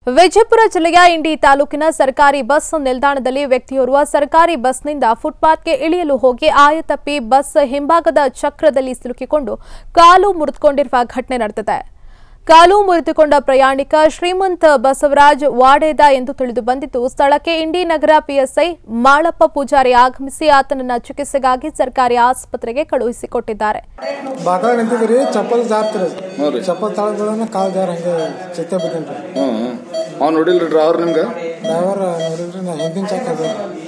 ವಿಜಯಪುರ ಜಿಲ್ಲೆಯ ಇಂಡಿ ತಾಲೂಕಿನ ಸರ್ಕಾರಿ ಬಸ್ ನಿಲ್ದಾಣದಲ್ಲಿ ವ್ಯಕ್ತಿಯೋರ್ವ ಸರ್ಕಾರಿ ಬಸ್ನಿಂದ ಫುಟ್ಪಾತ್ಗೆ ಇಳಿಯಲು ಹೋಗಿ ಆಯತಪ್ಪಿ ಬಸ್ ಹಿಂಭಾಗದ ಚಕ್ರದಲ್ಲಿ ಸಿಲುಕಿಕೊಂಡು ಕಾಲು ಮುರಿದುಕೊಂಡಿರುವ ಘಟನೆ ನಡೆದಿದೆ ಕಾಲು ಮುರಿದುಕೊಂಡ ಪ್ರಯಾಣಿಕ ಶ್ರೀಮಂತ ಬಸವರಾಜ್ ವಾಡೇದ ಎಂದು ತಿಳಿದು ಬಂದಿದ್ದು ಸ್ಥಳಕ್ಕೆ ಇಂಡಿ ನಗರ ಪಿಎಸ್ಐ ಮಾಳಪ್ಪ ಪೂಜಾರಿ ಆಗಮಿಸಿ ಆತನನ್ನ ಚಿಕಿತ್ಸೆಗಾಗಿ ಸರ್ಕಾರಿ ಆಸ್ಪತ್ರೆಗೆ ಕಳುಹಿಸಿಕೊಟ್ಟಿದ್ದಾರೆ ಬಾಕಳ ನಿಂತಿದ್ರಿ ಚಪ್ಪಲ್ ಜಾರ್ತಿರಿ ಹ್ಞೂ ರೀ ಚಪ್ಪಲ್ ತಳಗಳನ್ನ ಕಾಲ್ ಜಾರ್ ಹಂಗೆ ಚಿತ್ತೆ ಬಿದ್ದೇನ್ರಿ ಹ್ಞೂ ಹ್ಞೂ ಅವ್ನು ನೋಡಿಲ್ರಿ ಡ್ರೈವರ್ ನಿಮ್ಗೆ ಡ್ರೈವರ್ ನೋಡಿದ್ರಿ ನಾ ಹಿಂದಿನ ಚಕ್ ಅದ